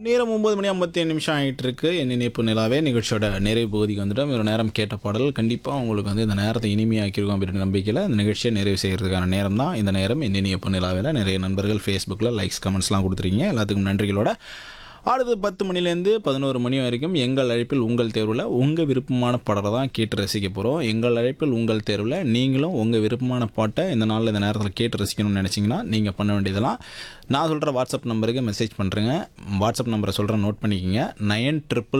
நேரம் ஒம்பது மணி ஐம்பத்தி நிமிஷம் ஆகிட்டு இருக்கு என் நினைப்பு நிலாவே நிகழ்ச்சியோட நிறைவு பகுதிக்கு வந்துட்டோம் ஒரு நேரம் கேட்ட பாடல் கண்டிப்பாக உங்களுக்கு வந்து இந்த நேரத்தை இனிமையாக்கியிருக்கோம் அப்படின்ற நம்பிக்கையில் இந்த நிகழ்ச்சியை நிறைவு செய்கிறதுக்கான நேரம் தான் இந்த நேரம் என் நினைப்பு நிலாவில் நிறைய நண்பர்கள் ஃபேஸ்புக்கில் லைக்ஸ் கமெண்ட்ஸ்லாம் கொடுத்துருக்கீங்க எல்லாத்துக்கும் நன்றிகளோட அடுத்து பத்து மணிலேருந்து பதினோரு மணி வரைக்கும் எங்கள் அழைப்பில் உங்கள் தேர்வில் உங்கள் விருப்பமான பாடலை தான் கேட்டு ரசிக்க போகிறோம் எங்கள் அழைப்பில் உங்கள் தேர்வில் நீங்களும் உங்கள் விருப்பமான பாட்டை இந்த நாளில் இந்த நேரத்தில் கேட்டு ரசிக்கணும்னு நினச்சிங்கன்னா நீங்கள் பண்ண வேண்டியதெல்லாம் நான் சொல்கிற வாட்ஸ்அப் நம்பருக்கு மெசேஜ் பண்ணுறேங்க வாட்ஸ்அப் நம்பரை சொல்கிறேன் நோட் பண்ணிக்கோங்க நயன் ட்ரிபிள்